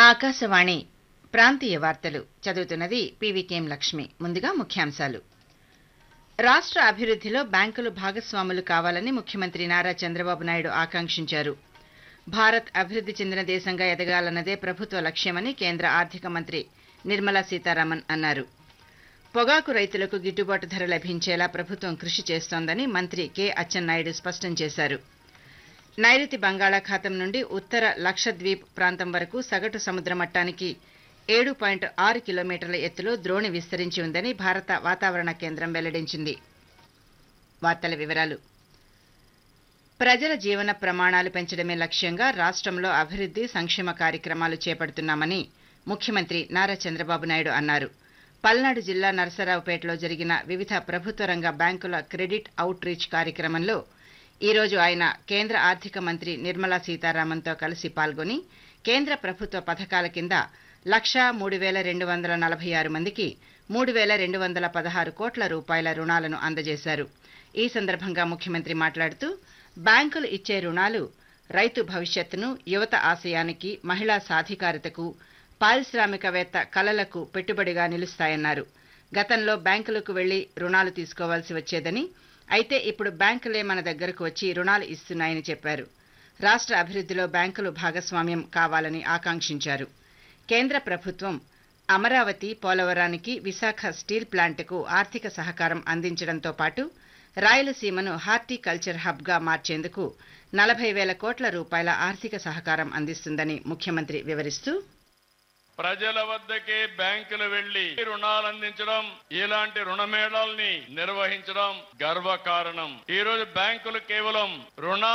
ఆకాశవాణి ప్రాంతీయ వార్తలు చదువుతున్నది పీవీకేఎం లక్ష్మి ముందుగా ముఖ్యాంశాలు రాష్ట్ర అభివృద్ధిలో బ్యాంకులు భాగస్వాములు కావాలని ముఖ్యమంత్రి నారా చంద్రబాబు నాయుడు ఆకాంక్షించారు భారత్ అభివృద్ధి చెందిన దేశంగా ఎదగాలన్నదే ప్రభుత్వ లక్ష్యమని కేంద్ర ఆర్థిక మంత్రి నిర్మలా సీతారామన్ అన్నారు పొగాకు రైతులకు గిట్టుబాటు ధర లభించేలా ప్రభుత్వం కృషి చేస్తోందని మంత్రి కె అచ్చెన్నాయుడు స్పష్టం చేశారు నైరుతి బంగాళాఖాతం నుండి ఉత్తర లక్షద్వీప్ ప్రాంతం వరకు సగటు సముద్ర మట్టానికి ఏడు పాయింట్ ఆరు కిలోమీటర్ల ఎత్తులో ద్రోణి విస్తరించి ఉందని భారత వాతావరణ కేంద్రం వెల్లడించింది వార్తల వివరాలు ప్రజల జీవన ప్రమాణాలు పెంచడమే లక్ష్యంగా రాష్ట్రంలో అభివృద్ధి సంక్షేమ కార్యక్రమాలు చేపడుతున్నామని ముఖ్యమంత్రి నారా చంద్రబాబు నాయుడు అన్నారు పల్నాడు జిల్లా నరసరావుపేటలో జరిగిన వివిధ ప్రభుత్వ రంగ బ్యాంకుల క్రెడిట్ అవుట్ రీచ్ కార్యక్రమంలో ఈ రోజు ఆయన కేంద్ర ఆర్థిక మంత్రి నిర్మలా సీతారామన్తో కలిసి పాల్గొని కేంద్ర ప్రభుత్వ పథకాల కింద లక్షా మూడు వేల రెండు వందల నలభై ఆరు మందికి మూడు వేల రెండు వందల పదహారు కోట్ల రూపాయల రుణాలను అందజేశారు ఈ సందర్భంగా ముఖ్యమంత్రి మాట్లాడుతూ బ్యాంకులు ఇచ్చే రుణాలు రైతు భవిష్యత్తును యువత ఆశయానికి మహిళా సాధికారతకు పారిశ్రామికవేత్త కలలకు పెట్టుబడిగా నిలుస్తాయన్నారు గతంలో బ్యాంకులకు వెళ్లి రుణాలు తీసుకోవాల్సి వచ్చేదని అయితే ఇప్పుడు బ్యాంకులే మన దగ్గరకు వచ్చి రుణాలు ఇస్తున్నాయని చెప్పారు రాష్ట్ర అభివృద్ధిలో బ్యాంకులు భాగస్వామ్యం కావాలని ఆకాంక్షించారు కేంద్ర ప్రభుత్వం అమరావతి పోలవరానికి విశాఖ స్టీల్ ప్లాంటుకు ఆర్థిక సహకారం అందించడంతో పాటు రాయలసీమను హార్టికల్చర్ హబ్గా మార్చేందుకు నలభై వేల కోట్ల రూపాయల ఆర్థిక సహకారం అందిస్తుందని ముఖ్యమంత్రి వివరిస్తూ ప్రజల వద్దకే బ్యాంకులు వెళ్లి రుణాలు అందించడం ఇలాంటి రుణమేళాల్ని నిర్వహించడం గర్వకారణం ఈ రోజు బ్యాంకులు కేవలం రుణ